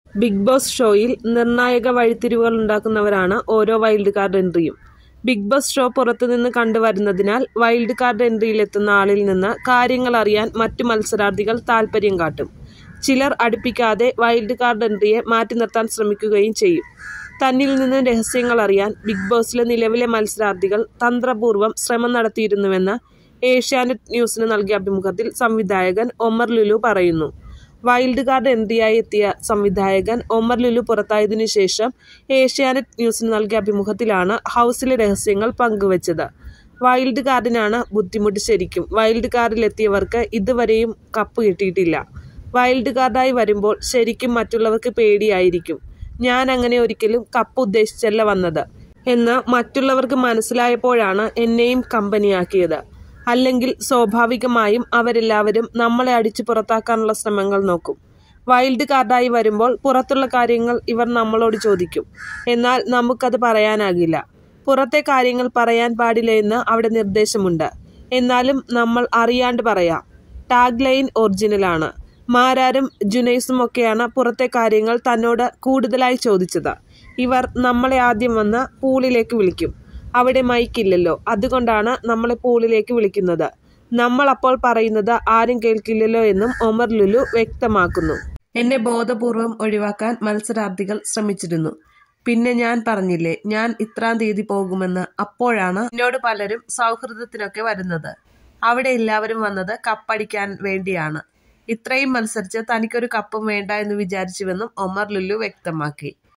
big boss ഷോയിൽ നിർണായക വഴിത്തിരിവുകൾ ഉണ്ടാക്കുന്നവരാണ് ഓരോ വൈൽഡ് കാർഡ് എൻട്രിയും ബിഗ് ബോസ് ഷോ പുറത്തുനിന്ന് കണ്ടുവരുന്നതിനാൽ വൈൽഡ് കാർഡ് എൻട്രിയിലെത്തുന്ന ആളിൽ നിന്ന് കാര്യങ്ങൾ അറിയാൻ മറ്റു മത്സരാർത്ഥികൾ താൽപ്പര്യം കാട്ടും ചിലർ അടുപ്പിക്കാതെ വൈൽഡ് കാർഡ് എൻട്രിയെ മാറ്റി നിർത്താൻ ശ്രമിക്കുകയും ചെയ്യും തന്നിൽ നിന്ന് രഹസ്യങ്ങൾ അറിയാൻ ബിഗ് ബോസിലെ നിലവിലെ മത്സരാർത്ഥികൾ തന്ത്രപൂർവ്വം ശ്രമം നടത്തിയിരുന്നുവെന്ന് ഏഷ്യാനെറ്റ് ന്യൂസിന് നൽകിയ അഭിമുഖത്തിൽ സംവിധായകൻ ഒമർ ലുലു പറയുന്നു വൈൽഡ് കാർഡ് എൻട്രിയായി എത്തിയ സംവിധായകൻ ഒമർ ലുലു പുറത്തായതിനു ശേഷം ഏഷ്യാനെറ്റ് ന്യൂസിന് നൽകിയ അഭിമുഖത്തിലാണ് ഹൗസിലെ രഹസ്യങ്ങൾ പങ്കുവച്ചത് വൈൽഡ് കാർഡിനാണ് ബുദ്ധിമുട്ട് ശരിക്കും വൈൽഡ് കാർഡിലെത്തിയവർക്ക് ഇതുവരെയും കപ്പ് കിട്ടിയിട്ടില്ല വൈൽഡ് കാർഡായി വരുമ്പോൾ ശരിക്കും മറ്റുള്ളവർക്ക് പേടിയായിരിക്കും ഞാൻ അങ്ങനെ ഒരിക്കലും കപ്പ് ഉദ്ദേശിച്ചല്ല വന്നത് എന്ന് മറ്റുള്ളവർക്ക് മനസ്സിലായപ്പോഴാണ് എന്നെയും കമ്പനിയാക്കിയത് അല്ലെങ്കിൽ സ്വാഭാവികമായും അവരെല്ലാവരും നമ്മളെ അടിച്ചു പുറത്താക്കാനുള്ള ശ്രമങ്ങൾ നോക്കും വൈൽഡ് കാർഡായി വരുമ്പോൾ പുറത്തുള്ള കാര്യങ്ങൾ ഇവർ നമ്മളോട് ചോദിക്കും എന്നാൽ നമുക്കത് പറയാനാകില്ല പുറത്തെ കാര്യങ്ങൾ പറയാൻ പാടില്ല എന്ന് അവിടെ നിർദ്ദേശമുണ്ട് എന്നാലും നമ്മൾ അറിയാണ്ട് പറയാം ടാഗ് ലൈൻ ഒറിജിനലാണ് മാരാരും ജുനൈസും ഒക്കെയാണ് പുറത്തെ കാര്യങ്ങൾ തന്നോട് കൂടുതലായി ചോദിച്ചത് ഇവർ നമ്മളെ ആദ്യം വന്ന് പൂളിലേക്ക് വിളിക്കും അവിടെ മൈക്കില്ലല്ലോ അതുകൊണ്ടാണ് നമ്മളെ പൂളിലേക്ക് വിളിക്കുന്നത് നമ്മൾ അപ്പോൾ പറയുന്നത് ആരും കേൾക്കില്ലല്ലോ എന്നും ഒമർ ലുലു വ്യക്തമാക്കുന്നു എന്നെ ബോധപൂർവം ഒഴിവാക്കാൻ മത്സരാർത്ഥികൾ ശ്രമിച്ചിരുന്നു പിന്നെ ഞാൻ പറഞ്ഞില്ലേ ഞാൻ ഇത്രാം തീയതി പോകുമെന്ന് അപ്പോഴാണ് എന്നോട് പലരും സൗഹൃദത്തിനൊക്കെ വരുന്നത് അവിടെ എല്ലാവരും വന്നത് കപ്പടിക്കാൻ വേണ്ടിയാണ് ഇത്രയും മത്സരിച്ച് തനിക്കൊരു കപ്പും വേണ്ട എന്ന് വിചാരിച്ചുവെന്നും ഒമർ ലുലു വ്യക്തമാക്കി